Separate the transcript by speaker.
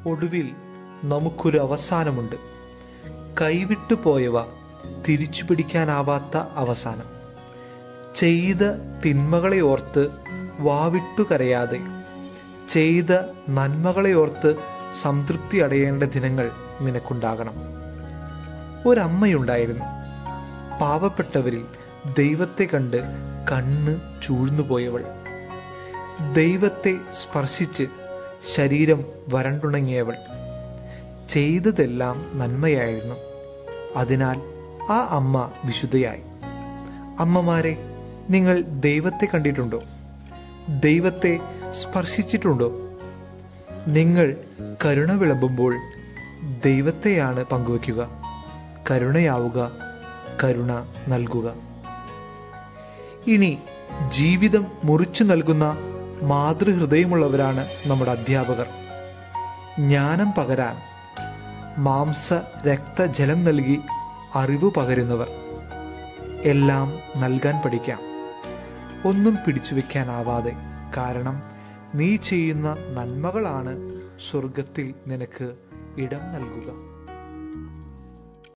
Speaker 1: ഒടുവിൽ നമുക്കൊരു അവസാനമുണ്ട് കൈവിട്ടു പോയവ തിരിച്ചു പിടിക്കാനാവാത്ത അവസാനം ചെയ്ത തിന്മകളെ ഓർത്ത് വാവിട്ടു കരയാതെ ചെയ്ത നന്മകളെ ഓർത്ത് സംതൃപ്തി അടയേണ്ട ദിനങ്ങൾ നിനക്കുണ്ടാകണം ഒരമ്മയുണ്ടായിരുന്നു പാവപ്പെട്ടവരിൽ ദൈവത്തെ കണ്ട് കണ്ണ് ചൂഴ്ന്നുപോയവൾ ദൈവത്തെ സ്പർശിച്ച് ശരീരം വരണ്ടുണങ്ങിയവൾ ചെയ്തതെല്ലാം നന്മയായിരുന്നു അതിനാൽ ആ അമ്മ വിശുദ്ധയായി അമ്മമാരെ നിങ്ങൾ ദൈവത്തെ കണ്ടിട്ടുണ്ടോ ദൈവത്തെ സ്പർശിച്ചിട്ടുണ്ടോ നിങ്ങൾ കരുണ വിളമ്പുമ്പോൾ ദൈവത്തെയാണ് പങ്കുവയ്ക്കുക കരുണയാവുക കരുണ നൽകുക ഇനി ജീവിതം മുറിച്ചു നൽകുന്ന മാതൃഹൃദയമുള്ളവരാണ് നമ്മുടെ അധ്യാപകർ ജ്ഞാനം പകരാൻ മാംസ രക്തജലം നൽകി അറിവ് പകരുന്നവർ എല്ലാം നൽകാൻ പഠിക്കാം ഒന്നും പിടിച്ചു വെക്കാനാവാതെ കാരണം നീ ചെയ്യുന്ന നന്മകളാണ് സ്വർഗത്തിൽ നിനക്ക് ഇടം നൽകുക